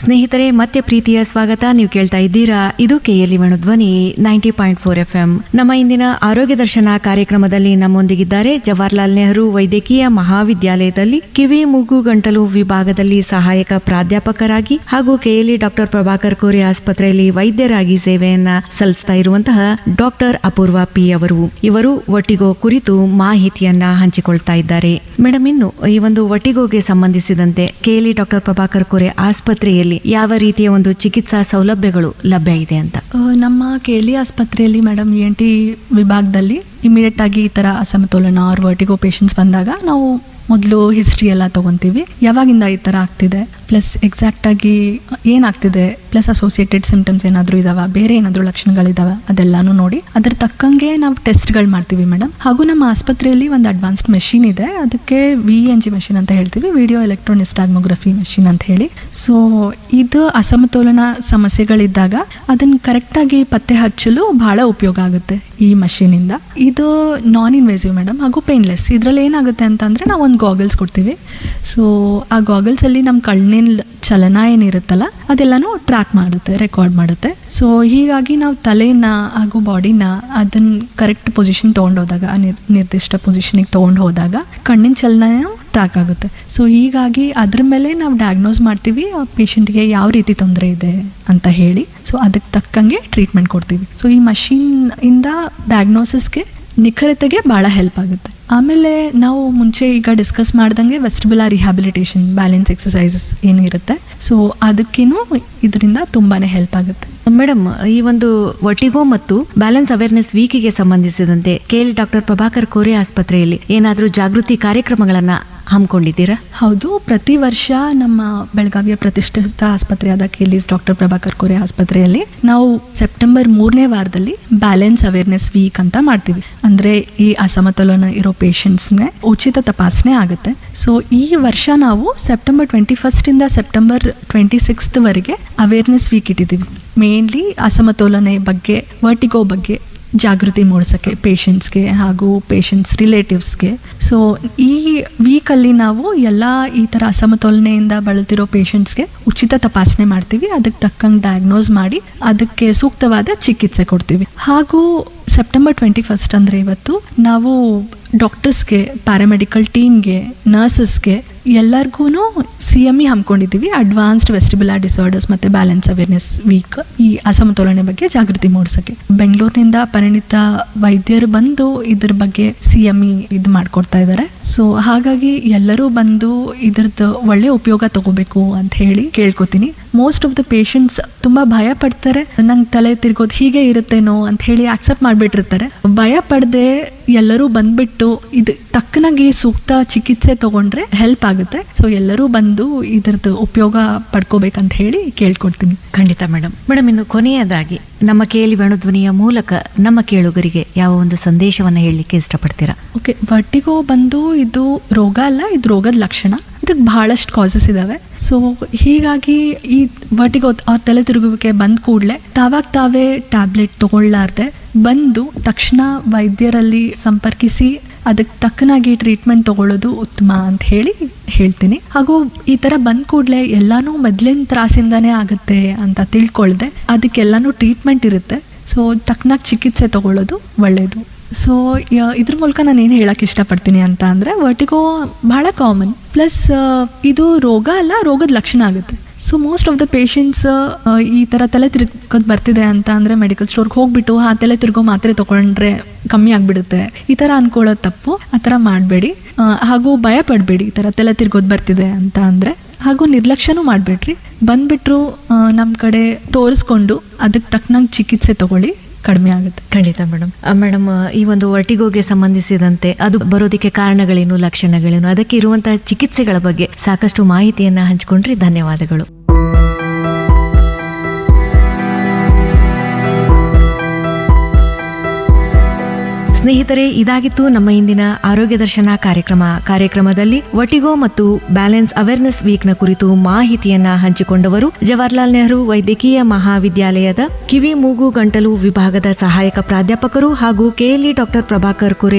ಸ್ನೇಹಿತರೆ ಮತ್ತೆ ಪ್ರೀತಿಯ ಸ್ವಾಗತ ನೀವು ಕೇಳ್ತಾ ಇದ್ದೀರಾ ಇದು ಕೆಎಲ್ಇ ಧ್ವನಿ ninety point four F M ನಮ್ಮ ಇಂದಿನ ಆರೋಗ್ಯ ದರ್ಶನ ಕಾರ್ಯಕ್ರಮದಲ್ಲಿ ನಮ್ಮೊಂದಿಗಿದ್ದಾರೆ ಜವಾಹರ್ಲಾಲ್ ನೆಹರು ವೈದ್ಯಕೀಯ ಮಹಾವಿದ್ಯಾಲಯದಲ್ಲಿ ಕಿವಿ ಮೂಗು ಗಂಟಲು ವಿಭಾಗದಲ್ಲಿ ಸಹಾಯಕ ಪ್ರಾಧ್ಯಾಪಕರಾಗಿ ಹಾಗೂ ಕೆಎಲ್ಇ ಡಾಕ್ಟರ್ ಪ್ರಭಾಕರ್ ಕೋರೆ ಆಸ್ಪತ್ರೆಯಲ್ಲಿ ವೈದ್ಯರಾಗಿ ಸೇವೆಯನ್ನ ಸಲ್ಲಿಸ್ತಾ ಇರುವಂತಹ ಡಾಕ್ಟರ್ ಅಪೂರ್ವ ಪಿ ಅವರು ಇವರು ಒಟ್ಟಿಗೋ ಕುರಿತು ಮಾಹಿತಿಯನ್ನ ಹಂಚಿಕೊಳ್ತಾ ಇದ್ದಾರೆ ಮೇಡಮ್ ಇನ್ನು ಈ ಒಂದು ಒಟ್ಟಿಗೋಗೆ ಸಂಬಂಧಿಸಿದಂತೆ ಕೆಎಲ್ಇ ಡಾಕ್ಟರ್ ಪ್ರಭಾಕರ್ ಕೋರೆ ಆಸ್ಪತ್ರೆಯಲ್ಲಿ ಯಾವ ರೀತಿಯ ಒಂದು ಚಿಕಿತ್ಸಾ ಸೌಲಭ್ಯಗಳು ಲಭ್ಯ ಇದೆ ಅಂತ ಆ, ನಮ್ಮ ಕೆ ಎಲ್ ಇ ಆಸ್ಪತ್ರೆಯಲ್ಲಿ ಮೇಡಮ್ ಇ ಎನ್ ಟಿ ವಿಭಾಗದಲ್ಲಿ ಇಮಿಡಿಯೇಟ್ ಆಗಿ ಈ ಥರ ಅಸಮತೋಲನ ಆರ್ ವರ್ಟಿಗೋ ಪೇಷಂಟ್ಸ್ ಬಂದಾಗ ನಾವು ಮೊದಲು ಹಿಸ್ಟ್ರಿ ಎಲ್ಲ ತಗೊಂತೀವಿ ಯಾವಾಗಿಂದ ಈ ಥರ ಆಗ್ತಿದೆ ಪ್ಲಸ್ ಎಕ್ಸಾಕ್ಟಾಗಿ ಏನಾಗ್ತಿದೆ ಪ್ಲಸ್ ಅಸೋಸಿಯೇಟೆಡ್ ಸಿಂಪ್ಟಮ್ಸ್ ಏನಾದರೂ ಇದಾವ ಬೇರೆ ಏನಾದರೂ ಲಕ್ಷಣಗಳಿದಾವೆ ಅದೆಲ್ಲಾನು ನೋಡಿ ಅದ್ರ ತಕ್ಕಂಗೆ ನಾವು ಟೆಸ್ಟ್ಗಳು ಮಾಡ್ತೀವಿ ಮೇಡಮ್ ಹಾಗೂ ನಮ್ಮ ಆಸ್ಪತ್ರೆಯಲ್ಲಿ ಒಂದು ಅಡ್ವಾನ್ಸ್ಡ್ ಮೆಷಿನ್ ಇದೆ ಅದಕ್ಕೆ ವಿ ಎನ್ ಜಿ ಮೆಷಿನ್ ಅಂತ ಹೇಳ್ತೀವಿ ವಿಡಿಯೋ ಎಲೆಕ್ಟ್ರೋನಿಸ್ಟಾಗ್ಮೋಗ್ರಫಿ ಮೆಷಿನ್ ಅಂತ ಹೇಳಿ ಸೊ ಇದು ಅಸಮತೋಲನ ಸಮಸ್ಯೆಗಳಿದ್ದಾಗ ಅದನ್ನು ಕರೆಕ್ಟಾಗಿ ಪತ್ತೆ ಹಚ್ಚಲು ಬಹಳ ಉಪಯೋಗ ಆಗುತ್ತೆ ಈ ಮಷೀನಿಂದ ಇದು ನಾನ್ ಇನ್ವೇಸಿವ್ ಮೇಡಮ್ ಹಾಗೂ ಪೇನ್ಲೆಸ್ ಇದರಲ್ಲಿ ಏನಾಗುತ್ತೆ ಅಂತಂದರೆ ನಾವು ಒಂದು ಗಾಗಲ್ಸ್ ಕೊಡ್ತೀವಿ ಸೊ ಆ ಗಾಗಲ್ಸಲ್ಲಿ ನಮ್ಮ ಕಣ್ಣಿನ ಚಲನ ಏನಿರುತ್ತಲ್ಲ ಅದೆಲ್ಲನೂ ಟ್ರ್ಯಾಕ್ ಮಾಡುತ್ತೆ ರೆಕಾರ್ಡ್ ಮಾಡುತ್ತೆ ಸೊ ಹೀಗಾಗಿ ನಾವು ತಲೆನ ಹಾಗೂ ಬಾಡಿನ ಅದನ್ನ ಕರೆಕ್ಟ್ ಪೊಸಿಷನ್ ತೊಗೊಂಡೋದಾಗ ಆ ನಿರ್ ನಿರ್ದಿಷ್ಟ ಪೊಸಿಷನಿಗೆ ತೊಗೊಂಡು ಹೋದಾಗ ಕಣ್ಣಿನ ಚಲನ ಟ್ರ್ಯಾಕ್ ಆಗುತ್ತೆ ಸೊ ಹೀಗಾಗಿ ಅದ್ರ ಮೇಲೆ ನಾವು ಡಯಾಗ್ನೋಸ್ ಮಾಡ್ತೀವಿ ಆ ಪೇಷಂಟ್ಗೆ ಯಾವ ರೀತಿ ತೊಂದರೆ ಇದೆ ಅಂತ ಹೇಳಿ ಸೊ ಅದಕ್ಕೆ ತಕ್ಕಂಗೆ ಟ್ರೀಟ್ಮೆಂಟ್ ಕೊಡ್ತೀವಿ ಸೊ ಈ ಮಷೀನ್ ಇಂದ ಡಯಾಗ್ನೋಸಿಸ್ಗೆ ನಿಖರತೆಗೆ ಭಾಳ ಹೆಲ್ಪ್ ಆಗುತ್ತೆ ಆಮೇಲೆ ನಾವು ಮುಂಚೆ ಈಗ ಡಿಸ್ಕಸ್ ಮಾಡ್ದಂಗೆ ವೆಸ್ಟಿಬುಲಾ ರಿಹ್ಯಾಬಿಲಿಟೇಷನ್ ಬ್ಯಾಲೆನ್ಸ್ ಎಕ್ಸಸೈಸಸ್ ಏನಿರುತ್ತೆ ಸೊ ಅದಕ್ಕೇನು ಇದರಿಂದ ತುಂಬಾ ಹೆಲ್ಪ್ ಆಗುತ್ತೆ ಮೇಡಮ್ ಈ ಒಂದು ಒಟ್ಟಿಗೋ ಮತ್ತು ಬ್ಯಾಲೆನ್ಸ್ ಅವೇರ್ನೆಸ್ ವೀಕಿಗೆ ಸಂಬಂಧಿಸಿದಂತೆ ಕೆಎಲ್ ಡಾಕ್ಟರ್ ಪ್ರಭಾಕರ್ ಕೋರೆ ಆಸ್ಪತ್ರೆಯಲ್ಲಿ ಏನಾದರೂ ಜಾಗೃತಿ ಕಾರ್ಯಕ್ರಮಗಳನ್ನ ಹಮ್ಮಿಕೊಂಡಿದ್ದೀರಾ ಹೌದು ಪ್ರತಿ ವರ್ಷ ನಮ್ಮ ಬೆಳಗಾವಿಯ ಪ್ರತಿಷ್ಠಿತ ಆಸ್ಪತ್ರೆಯಾದ ಕೆಲಿಸ್ ಡಾಕ್ಟರ್ ಪ್ರಭಾಕರ್ ಕೋರೆ ಆಸ್ಪತ್ರೆಯಲ್ಲಿ ನಾವು ಸೆಪ್ಟೆಂಬರ್ ಮೂರನೇ ವಾರದಲ್ಲಿ ಬ್ಯಾಲೆನ್ಸ್ ಅವೇರ್ನೆಸ್ ವೀಕ್ ಅಂತ ಮಾಡ್ತೀವಿ ಅಂದ್ರೆ ಈ ಅಸಮತೋಲನ ಇರೋ ಪೇಷಂಟ್ಸ್ಗೆ ಉಚಿತ ತಪಾಸಣೆ ಆಗುತ್ತೆ ಸೊ ಈ ವರ್ಷ ನಾವು ಸೆಪ್ಟೆಂಬರ್ ಟ್ವೆಂಟಿ ಫಸ್ಟಿಂದ ಸೆಪ್ಟೆಂಬರ್ ಟ್ವೆಂಟಿ ಸಿಕ್ಸ್ತ್ ವರೆಗೆ ಅವೇರ್ನೆಸ್ ವೀಕ್ ಇಟ್ಟಿದ್ದೀವಿ ಮೇನ್ಲಿ ಅಸಮತೋಲನೆ ಬಗ್ಗೆ ವರ್ಟಿಗೋ ಬಗ್ಗೆ ಜಾಗೃತಿ ಮೂಡಿಸೋಕ್ಕೆ ಪೇಷಂಟ್ಸ್ಗೆ ಹಾಗೂ ಪೇಷಂಟ್ಸ್ ರಿಲೇಟಿವ್ಸ್ಗೆ ಸೊ ಈ ವೀಕಲ್ಲಿ ನಾವು ಎಲ್ಲ ಈ ಥರ ಅಸಮತೋಲನೆಯಿಂದ ಬಳಲ್ತಿರೋ ಪೇಷಂಟ್ಸ್ಗೆ ಉಚಿತ ತಪಾಸಣೆ ಮಾಡ್ತೀವಿ ಅದಕ್ಕೆ ತಕ್ಕಂಗೆ ಡಯಾಗ್ನೋಸ್ ಮಾಡಿ ಅದಕ್ಕೆ ಸೂಕ್ತವಾದ ಚಿಕಿತ್ಸೆ ಕೊಡ್ತೀವಿ ಹಾಗೂ ಸೆಪ್ಟೆಂಬರ್ ಟ್ವೆಂಟಿ ಫಸ್ಟ್ ಅಂದರೆ ಇವತ್ತು ನಾವು ಡಾಕ್ಟರ್ಸ್ಗೆ ಪ್ಯಾರಾಮೆಡಿಕಲ್ ಟೀಮ್ಗೆ ನರ್ಸಸ್ಗೆ ಎಲ್ಲರಿಗೂ ಸಿ ಎಮ್ ಇ ಹಮ್ಮಿಕೊಂಡಿದ್ದೀವಿ ಅಡ್ವಾನ್ಸ್ಡ್ ವೆಸ್ಟಿಬುಲರ್ ಡಿಸಾರ್ಡರ್ಸ್ ಮತ್ತು ಬ್ಯಾಲೆನ್ಸ್ ಅವೇರ್ನೆಸ್ ವೀಕ್ ಈ ಅಸಮತೋಲನೆ ಬಗ್ಗೆ ಜಾಗೃತಿ ಮೂಡಿಸೋಕ್ಕೆ ಬೆಂಗಳೂರಿನಿಂದ ಪರಿಣಿತ ವೈದ್ಯರು ಬಂದು ಇದ್ರ ಬಗ್ಗೆ ಸಿ ಎಮ್ ಇ ಇದು ಮಾಡ್ಕೊಡ್ತಾ ಇದ್ದಾರೆ ಸೊ ಹಾಗಾಗಿ ಎಲ್ಲರೂ ಬಂದು ಇದ್ರದ್ದು ಒಳ್ಳೆ ಉಪಯೋಗ ತಗೋಬೇಕು ಅಂತ ಹೇಳಿ ಕೇಳ್ಕೊತೀನಿ ಮೋಸ್ಟ್ ಆಫ್ ದ ಪೇಷಂಟ್ಸ್ ತುಂಬಾ ಭಯ ಪಡ್ತಾರೆ ನಂಗೆ ತಲೆ ತಿರ್ಗೋದು ಹೀಗೆ ಇರುತ್ತೇನೋ ಅಂತ ಹೇಳಿ ಆಕ್ಸೆಪ್ಟ್ ಮಾಡಿಬಿಟ್ಟಿರ್ತಾರೆ ಭಯ ಪಡದೆ ಎಲ್ಲರೂ ಬಂದ್ಬಿಟ್ಟು ಇದು ತಕ್ಕನಾಗಿ ಸೂಕ್ತ ಚಿಕಿತ್ಸೆ ತಗೊಂಡ್ರೆ ಹೆಲ್ಪ್ ಆಗುತ್ತೆ ಸೊ ಎಲ್ಲರೂ ಬಂದು ಇದ್ರದ್ದು ಉಪಯೋಗ ಪಡ್ಕೋಬೇಕಂತ ಹೇಳಿ ಕೇಳ್ಕೊಡ್ತೀನಿ ಖಂಡಿತ ಮೇಡಮ್ ಮೇಡಮ್ ಇನ್ನು ಕೊನೆಯದಾಗಿ ನಮ್ಮ ಕೇಳಿ ಧ್ವನಿಯ ಮೂಲಕ ನಮ್ಮ ಕೇಳುಗರಿಗೆ ಯಾವ ಒಂದು ಸಂದೇಶವನ್ನ ಹೇಳಲಿಕ್ಕೆ ಇಷ್ಟಪಡ್ತೀರಾ ಓಕೆ ವರ್ಟಿಗೋ ಬಂದು ಇದು ರೋಗ ಅಲ್ಲ ಇದು ರೋಗದ ಲಕ್ಷಣ ಇದಕ್ಕೆ ಬಹಳಷ್ಟು ಕಾಸಸ್ ಇದಾವೆ ಸೊ ಹೀಗಾಗಿ ಈ ವರ್ಟಿಗೋ ಅವ್ರ ತಲೆ ತಿರುಗುವಿಕೆ ಬಂದ ಕೂಡಲೇ ತಾವಾಗ ತಾವೇ ಟ್ಯಾಬ್ಲೆಟ್ ತಗೊಳ್ಳಾರ್ದೆ ಬಂದು ತಕ್ಷಣ ವೈದ್ಯರಲ್ಲಿ ಸಂಪರ್ಕಿಸಿ ಅದಕ್ಕೆ ತಕ್ಕನಾಗಿ ಟ್ರೀಟ್ಮೆಂಟ್ ತಗೊಳ್ಳೋದು ಉತ್ತಮ ಅಂತ ಹೇಳಿ ಹೇಳ್ತೀನಿ ಹಾಗೂ ಈ ಥರ ಬಂದ ಕೂಡಲೇ ಎಲ್ಲಾನು ಮೊದಲಿನ ತ್ರಾಸಿಂದಾನೇ ಆಗುತ್ತೆ ಅಂತ ತಿಳ್ಕೊಳ್ದೆ ಅದಕ್ಕೆಲ್ಲಾನು ಟ್ರೀಟ್ಮೆಂಟ್ ಇರುತ್ತೆ ಸೊ ತಕ್ಕನಾಗಿ ಚಿಕಿತ್ಸೆ ತಗೊಳ್ಳೋದು ಒಳ್ಳೆಯದು ಸೊ ಇದ್ರ ಮೂಲಕ ನಾನು ಏನು ಹೇಳಕ್ಕೆ ಇಷ್ಟಪಡ್ತೀನಿ ಅಂತ ಅಂದರೆ ವರ್ಟಿಗೋ ಬಹಳ ಕಾಮನ್ ಪ್ಲಸ್ ಇದು ರೋಗ ಅಲ್ಲ ರೋಗದ ಲಕ್ಷಣ ಆಗುತ್ತೆ so most of the patients ಈ ಥರ ತಲೆ ತಿರ್ಗೋದು ಬರ್ತಿದೆ ಅಂತ ಅಂದರೆ ಮೆಡಿಕಲ್ ಸ್ಟೋರ್ಗೆ ಹೋಗ್ಬಿಟ್ಟು ಆ ತಲೆ ತಿರ್ಗೋ ಮಾತ್ರೆ ತೊಗೊಂಡ್ರೆ ಕಮ್ಮಿ ಆಗಿಬಿಡುತ್ತೆ ಈ ಥರ ಅನ್ಕೊಳ್ಳೋದು ತಪ್ಪು ಆ ಥರ ಮಾಡಬೇಡಿ ಹಾಗೂ ಭಯ ಪಡಬೇಡಿ ಈ ಥರ ತಲೆ ತಿರ್ಗೋದು ಬರ್ತಿದೆ ಅಂತ ಅಂದರೆ ಹಾಗೂ ನಿರ್ಲಕ್ಷ್ಯನೂ ಮಾಡಬೇಡ್ರಿ ಬಂದ್ಬಿಟ್ರು ನಮ್ಮ ಕಡೆ ತೋರಿಸ್ಕೊಂಡು ಅದಕ್ಕೆ ತಕ್ಕನಂಗೆ ಚಿಕಿತ್ಸೆ ತಗೊಳ್ಳಿ ಕಡಿಮೆ ಆಗುತ್ತೆ ಖಂಡಿತ ಮೇಡಮ್ ಮೇಡಮ್ ಈ ಒಂದು ವರ್ಟಿಗೋಗೆ ಸಂಬಂಧಿಸಿದಂತೆ ಅದು ಬರೋದಕ್ಕೆ ಕಾರಣಗಳೇನು ಲಕ್ಷಣಗಳೇನು ಅದಕ್ಕೆ ಇರುವಂತಹ ಚಿಕಿತ್ಸೆಗಳ ಬಗ್ಗೆ ಸಾಕಷ್ಟು ಮಾಹಿತಿಯನ್ನ ಹಂಚಿಕೊಂಡ್ರಿ ಧನ್ಯವಾದಗಳು ಸ್ನೇಹಿತರೆ ಇದಾಗಿತ್ತು ನಮ್ಮ ಇಂದಿನ ಆರೋಗ್ಯ ದರ್ಶನ ಕಾರ್ಯಕ್ರಮ ಕಾರ್ಯಕ್ರಮದಲ್ಲಿ ಒಟಿಗೋ ಮತ್ತು ಬ್ಯಾಲೆನ್ಸ್ ಅವೇರ್ನೆಸ್ ವೀಕ್ನ ಕುರಿತು ಮಾಹಿತಿಯನ್ನ ಹಂಚಿಕೊಂಡವರು ಜವಾಹರ್ಲಾಲ್ ನೆಹರು ವೈದ್ಯಕೀಯ ಮಹಾವಿದ್ಯಾಲಯದ ಕಿವಿ ಮೂಗು ಗಂಟಲು ವಿಭಾಗದ ಸಹಾಯಕ ಪ್ರಾಧ್ಯಾಪಕರು ಹಾಗೂ ಕೆಎಲ್ಇ ಡಾಕ್ಟರ್ ಪ್ರಭಾಕರ್ ಕುರೆ